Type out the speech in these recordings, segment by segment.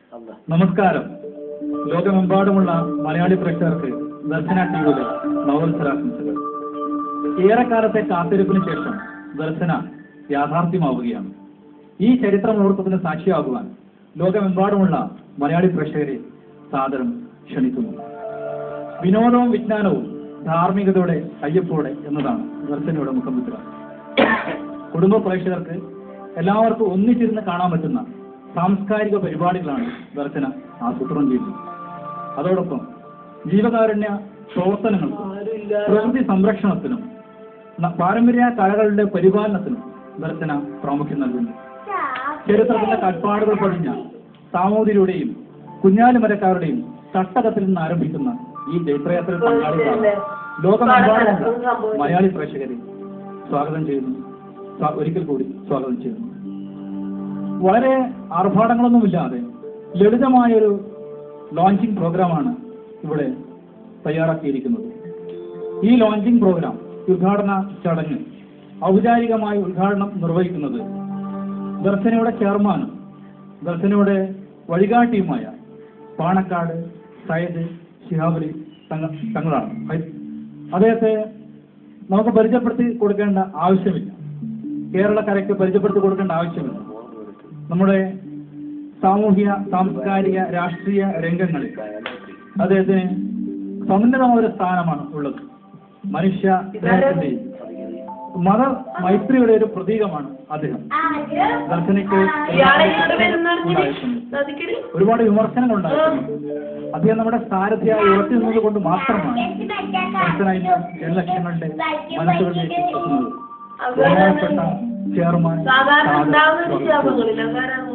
നമസ്കാരം ലോകമെമ്പാടുമുള്ള മലയാളി പ്രേക്ഷകർക്ക് ദർശന ടിവിയുടെ നവവത്സരാശംസകൾ ഏറെക്കാലത്തെ കാത്തിരിപ്പിന് ശേഷം ദർശന യാഥാർത്ഥ്യമാവുകയാണ് ഈ ചരിത്ര മുഹൂർത്തത്തിന് സാക്ഷിയാകുവാൻ ലോകമെമ്പാടുമുള്ള മലയാളി പ്രേക്ഷകരെ സാദരം ക്ഷണിക്കുന്നു വിനോദവും വിജ്ഞാനവും ധാർമ്മികതയുടെ കയ്യൊപ്പോടെ എന്നതാണ് ദർശനയുടെ മുഖമുദ്ര കുടുംബ പ്രേക്ഷകർക്ക് എല്ലാവർക്കും ഒന്നിച്ചിരുന്ന് കാണാൻ പറ്റുന്ന സാംസ്കാരിക പരിപാടികളാണ് ദർശന ആസൂത്രണം ചെയ്യുന്നത് അതോടൊപ്പം ജീവകാരുണ്യ പ്രവർത്തനങ്ങൾക്കും പ്രകൃതി സംരക്ഷണത്തിനും ന- പാരമ്പര്യ കലകളുടെ പരിപാലനത്തിനും ദർശന പ്രാമുഖ്യം നൽകുന്നു ചരിത്രത്തിന്റെ കൽപ്പാടുകൾ പതിഞ്ഞ സാമൂതിരിയുടെയും കുഞ്ഞാലിമരക്കാരുടെയും തട്ടകത്തിൽ നിന്ന് ആരംഭിക്കുന്ന ഈ ജൈത്രയാത്രയിൽ പങ്കാളികളാണ് ലോകമെമ്പാടുമുള്ള മലയാളി പ്രേക്ഷകരെ സ്വാഗതം ചെയ്യുന്നു സ്വാ- ഒരിക്കൽ കൂടി സ്വാഗതം ചെയ്യുന്നു വളരെ ആർഭാടങ്ങളൊന്നുമില്ലാതെ ലളിതമായൊരു ലോഞ്ചിങ് പ്രോഗ്രാമാണ് ഇവിടെ തയ്യാറാക്കിയിരിക്കുന്നത് ഈ ലോഞ്ചിങ് പ്രോഗ്രാം ഉദ്ഘാടന ചടങ്ങ് ഔപചാരികമായി ഉദ്ഘാടനം നിർവഹിക്കുന്നത് ദർശനയുടെ ചെയർമാനും ദർശനയുടെ വഴികാട്ടിയുമായ പാണക്കാട് സയ്യിദ് ശിഹാബലി തങ്ങ തങ്ങളാണ് ഹൈ- അദ്ദേഹത്തെ നമുക്ക് പരിചയപ്പെടുത്തി കൊടുക്കേണ്ട ആവശ്യമില്ല കേരളക്കരയ്ക്ക് പരിചയപ്പെടുത്തി കൊടുക്കേണ്ട ആവശ്യമില്ല നമ്മുടെ സാമൂഹിക സാംസ്കാരിക രാഷ്ട്രീയ രംഗങ്ങളിൽ അദ്ദേഹത്തിന് സമുന്നതമായ ഒരു സ്ഥാനമാണ് ഉള്ളത് മനുഷ്യ സ്നേഹത്തിന്റെയും മത മൈത്രിയുടെ ഒരു പ്രതീകമാണ് അദ്ദേഹം ദർശനയ്ക്ക് ഇയാളെ ഇങ്ങോട്ട് വരുന്ന ഉണ്ടായിട്ടുണ്ട്. ശ്രദ്ധിക്കണേ ഒരുപാട് വിമർശനങ്ങൾ ഉണ്ടായിട്ടുണ്ട് അദ്ദേഹം നമ്മുടെ സാരഥിയായി ഉറച്ചു നിന്നത് കൊണ്ട് മാത്രമാണ് ദർശന ഇന്ന് ജനലക്ഷങ്ങളുടെ മനസ്സുകളിലേക്ക് എത്തുന്നത് ബഹുമാനപ്പെട്ട ചെയർമാൻ സാധാരണ സാദർ ഉണ്ടാവുന്ന ഒരു സ്വാഗതം ചെയ്യുന്നു. ശാപങ്ങളില്ല കാരണം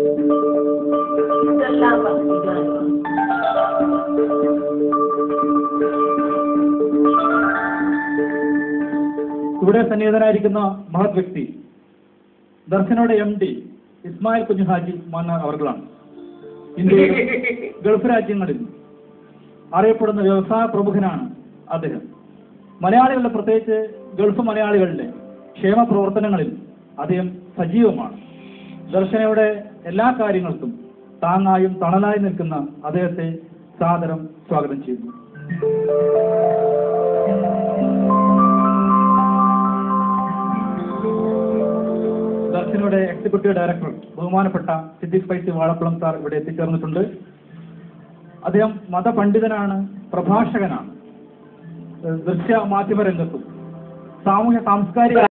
ഇതെല്ലാം ഭക്തിഗാനമാണ്. ഇവിടെ സന്നിഹിതനായിരിക്കുന്ന മഹത് വ്യക്തി ദർശനയുടെ എം ഡി ഇസ്മായിൽ കുഞ്ഞുഹാജി മന്നാർ അവർകളാണ് ഇന്ത്യയിൽ ഗൾഫ് രാജ്യങ്ങളിൽ അറിയപ്പെടുന്ന വ്യവസായ പ്രമുഖനാണ് അദ്ദേഹം മലയാളികളുടെ പ്രത്യേകിച്ച് ഗൾഫ് മലയാളികളുടെ ക്ഷേമ പ്രവർത്തനങ്ങളിൽ അദ്ദേഹം സജീവമാണ് ദർശനയുടെ എല്ലാ കാര്യങ്ങൾക്കും താങ്ങായും തണലായി നിൽക്കുന്ന അദ്ദേഹത്തെ സാദരം സ്വാഗതം ചെയ്യുന്നു ദർശനയുടെ എക്സിക്യൂട്ടീവ് ഡയറക്ടർ ബഹുമാനപ്പെട്ട സിദ്ദിഖ് ഫൈസി വാഴക്കുളം സാർ ഇവിടെ എത്തിച്ചേർന്നിട്ടുണ്ട് അദ്ദേഹം മതപണ്ഡിതനാണ് പ്രഭാഷകനാണ് ഏഹ് ദൃശ്യ മാധ്യമ രംഗത്തും സാമൂഹ്യ സാംസ്കാരിക